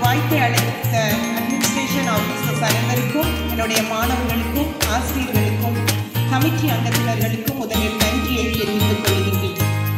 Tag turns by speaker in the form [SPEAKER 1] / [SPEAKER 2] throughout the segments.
[SPEAKER 1] வாழ்க்கை அளித்த administration officers அனைவருக்கும் என்னுடைய மாணவர்களுக்கும் ஆசிரியர்களுக்கும் கமிட்டி அங்கத்தினர்களுக்கும் முதலில் நன்றியை தெரிவித்துக் கொள்கின்றேன்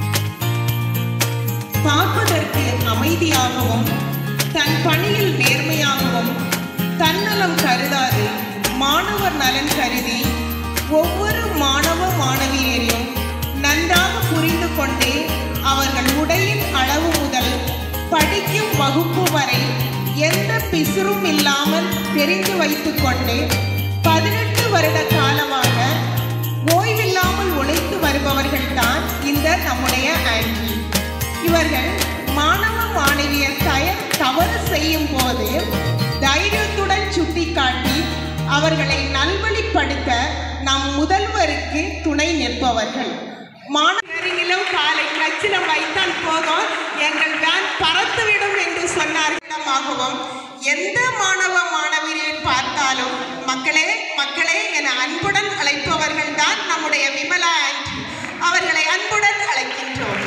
[SPEAKER 1] பார்ப்பதற்கு அமைதியாகவும் தன் பணியில் நேர்மையாகவும் தன்னலம் கருதாது மாணவர் நலன் கருதி ஒவ்வொரு மாணவ மாணவியரையும் நன்றாக புரிந்து கொண்டே அவர்கள் உடையின் அளவு முதல் படிக்கும் வகுப்பு வரை எந்த பிசுறும் இல்லாமல் தெரிந்து வைத்துக் கொண்டு பதினெட்டு வருட காலமாக ஓய்வில்லாமல் உழைத்து வருபவர்கள் தான் இந்த நம்முடைய ஆன்டி இவர்கள் மாணவ மாணவியர் தய தவறு செய்யும் போது தைரியத்துடன் சுட்டிக்காட்டி அவர்களை நல்வழிப்படுத்த நம் முதல்வருக்கு துணை நிற்பவர்கள் மாணவர்களும் காலை கச்சிலம் வைத்தால் போதும் எங்கள் வேன் பறத்துவிடும் என்று சொன்னார்களாகவும் எந்த மாணவ மாணவியை பார்த்தாலும் மக்களே மக்களே என அன்புடன் அழைப்பவர்கள் தான் நம்முடைய விமலா ஆன்டி அவர்களை அன்புடன் அழைக்கின்றோம்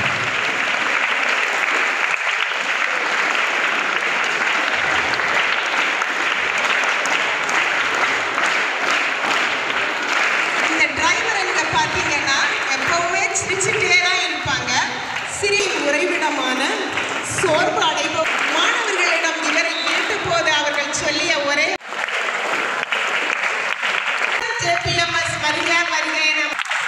[SPEAKER 1] இந்த டிரைவர் நீங்க பார்த்தீங்கன்னா எப்பவுமே சிரிச்சுட்டே தான் இருப்பாங்க சிறி உறைவிடமான சோர்வு அடைவோம் மாணவர்களிடம் இவரை கேட்டபோது அவர்கள் சொல்லிய ஒரே ஜேபிஎம்எஸ் வருக வருக என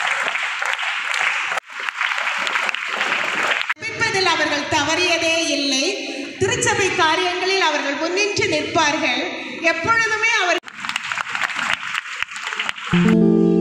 [SPEAKER 1] ஜெபிப்பதில் அவர்கள் தவறியதே இல்லை திருச்சபை காரியங்களில் அவர்கள் முன்னின்று நிற்பார்கள் எப்பொழுதுமே அவர்